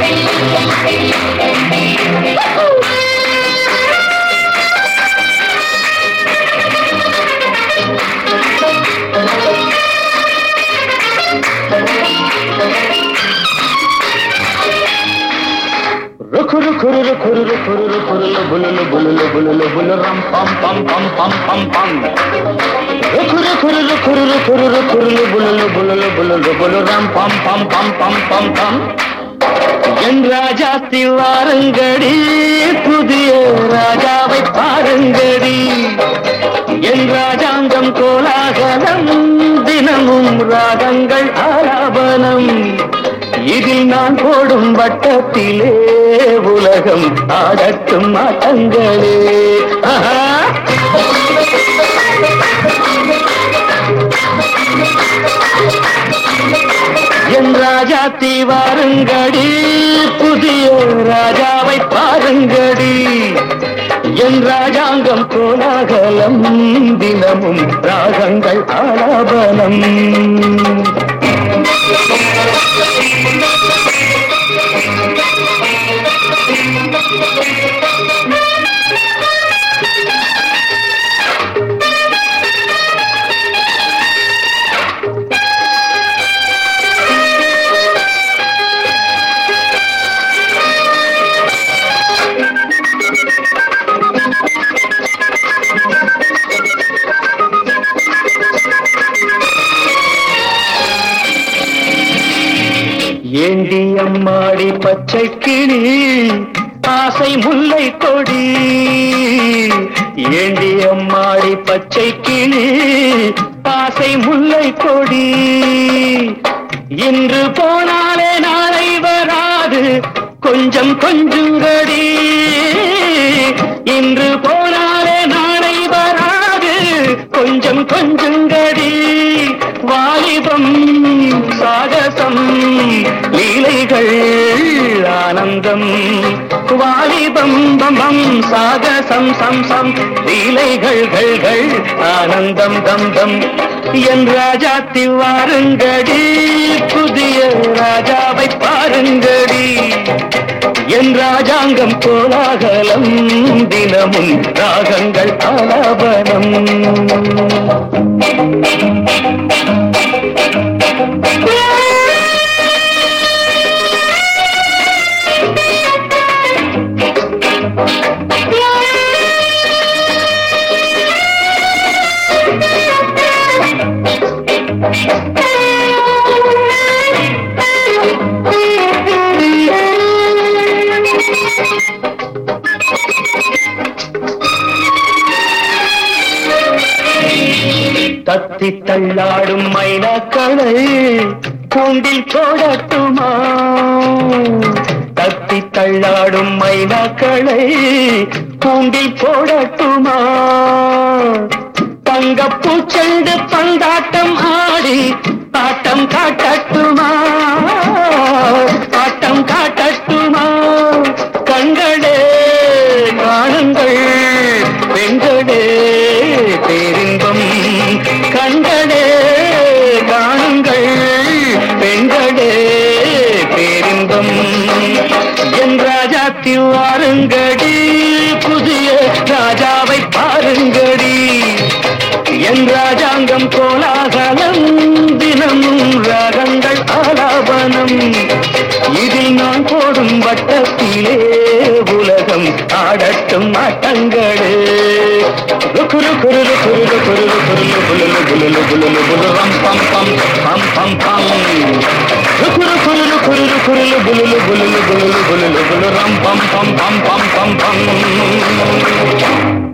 రుకురు కురురు కురురు కురురు కురులు బులులు బులులు బులులు బులు రం పం పం పం పం పం పం రుకురు కురురు కురురు కురురు కురులు బులులు బులులు బులులు బులు ரம் பம் பம் பம் பம் பம் பம் என் ராஜாத்தி வாருங்கடி புதிய ராஜாவை பாருங்கடி என் ராஜாங்கம் கோலாகலம் தினமும் ராகங்கள் ஆலாபனம் இதில் நான் போடும் வட்டத்திலே உலகம் ஆடட்டும் ஆட்டங்களே ஆஹா என் ராஜாத்தி வாருங்கடி புதிய ராஜாவை பாருங்கடி என் ராஜாங்கம் கோலாகலம் தினமும் ராகங்கள் ஆலாபனம் ஏண்டி அம்மாடி பச்சை கிளி ஆசை முல்லை கொடி ஏண்டி அம்மாடி பச்சை கிளி ஆசை முல்லை கொடி இன்று போனாலே நாளை வராது கொஞ்சம் கொஞ்சுங்கடி இன்று போனாலே நாளை வராது கொஞ்சம் கொஞ்சுங்கடி வாலிபம் சாகசம் லீலைகள் ஆனந்தம் வாலிபம் பம்பம் சாகசம் சம் சம் லீலைகள் கள் கள் ஆனந்தம் தம் தம் என் ராஜாத்தி வாருங்கடி புதிய ராஜாவை பாருங்கடி என் ராஜாங்கம் கோலாகலம் தினமும் ராகங்கள் ஆலாபனம் தத்தி தள்ளாடும் மைனாக்களை கூண்டில் போடட்டுமா தத்தி தள்ளாடும் மைனாக்களை கூண்டில் போடட்டுமா தங்கப்பூ செண்டு பந்தாட்டம் ஆடி ஆட்டம் காட்டட்டுமா ஆட்டம் காட்டட்டுமா கண்களே காணுங்கள் பெண்களே பேரின்பம் கண்களே காணுங்கள் பெண்களே பேரின்பம் என் ராஜாத்தி வாருங்கடி புதிய ராஜாவை பாருங்கடி என் ராஜாங்கம் கோலாகலம் தினமும் ராகங்கள் ஆலாபனம் இதில் நான் போடும் வட்டத்திலே உலகம் ஆடட்டும் ஆட்டங்களே குரு குரு குரு குரு குரு குருலு குலுலு குலுலு குலுரம் பம் பம் பம் பம் பம் குரு குரு குரு குருலு குலுலு குலுலு குலுலு குலுலு குலுரம் பம் பம் பம் பம் பம் பம்